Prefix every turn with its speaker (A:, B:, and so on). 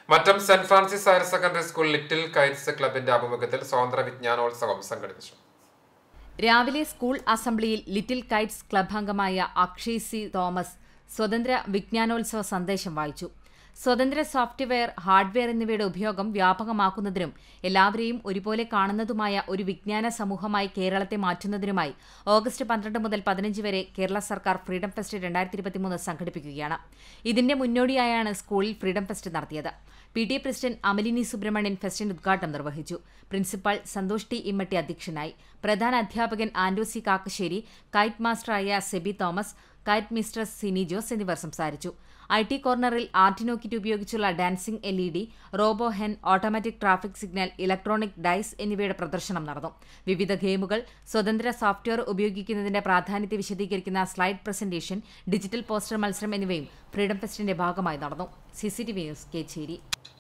A: Mattam Saint Francis higher secondary school little kites ക്ലബിന്റെ ആഭിമുഖ്യത്തിൽ സ്വാതന്ത്ര്യ വിജ്ഞാനോത്സവം സംഘടിപ്പിച്ചു
B: രാവിലെ സ്കൂൾ അസംബ്ലിയിൽ ലിറ്റിൽ കൈറ്റ്സ് ക്ലബ് അംഗമായ അക്ഷയ് സി തോമസ് സ്വതന്ത്ര വിജ്ഞാനോത്സവ സന്ദേശം വായിച്ചു സ്വതന്ത്ര സോഫ്റ്റ്വെയർ ഹാർഡ്വെയർ എന്നിവയുടെ ഉപയോഗം വ്യാപകമാക്കുന്നതിനും എല്ലാവരെയും ഒരുപോലെ കാണുന്നതുമായ ഒരു വിജ്ഞാന സമൂഹമായി കേരളത്തെ മാറ്റുന്നതിനുമായി ഓഗസ്റ്റ് പന്ത്രണ്ട് മുതൽ പതിനഞ്ച് വരെ കേരള സർക്കാർ ഫ്രീഡം ഫെസ്റ്റ് രണ്ടായിരത്തി ഇരുപത്തിമൂന്ന് സംഘടിപ്പിക്കുകയാണ് ഇതിന്റെ മുന്നോടിയായാണ് സ്കൂളിൽ ഫ്രീഡം ഫെസ്റ്റ് നടത്തിയത് P T A president Amalini Subramanian ഫെസ്റ്റിന്റെ ഉദ്ഘാടനം നിർവഹിച്ചു പ്രിൻസിപ്പൽ സന്തോഷ് ടി ഇമ്മട്ടി അധ്യക്ഷനായി പ്രധാന അധ്യാപകൻ ആൻഡോസി കാക്കശ്ശേരി കൈറ്റ് മാസ്റ്ററായ Seby Thomas kite mistress Sini Jose എന്നിവർ സംസാരിച്ചു ഐ ടി കോർണറിൽ ആർട്ടിനോ കിറ്റ് ഉപയോഗിച്ചുള്ള dancing L E D robo hen automatic traffic signal electronic dice എന്നിവയുടെ പ്രദർശനം നടന്നു വിവിധ ഗെയിമുകൾ സ്വതന്ത്ര സോഫ്റ്റ്വെയർ ഉപയോഗിക്കുന്നതിന്റെ പ്രാധാന്യത്തെ വിശദീകരിക്കുന്ന സ്ലൈഡ് പ്രസന്റേഷൻ ഡിജിറ്റൽ പോസ്റ്റർ മത്സരം എന്നിവയും ഫ്രീഡം ഫെസ്റ്റിന്റെ ഭാഗമായി നടന്നു സിസിടിവി ന്യൂസ് കേച്ചേരി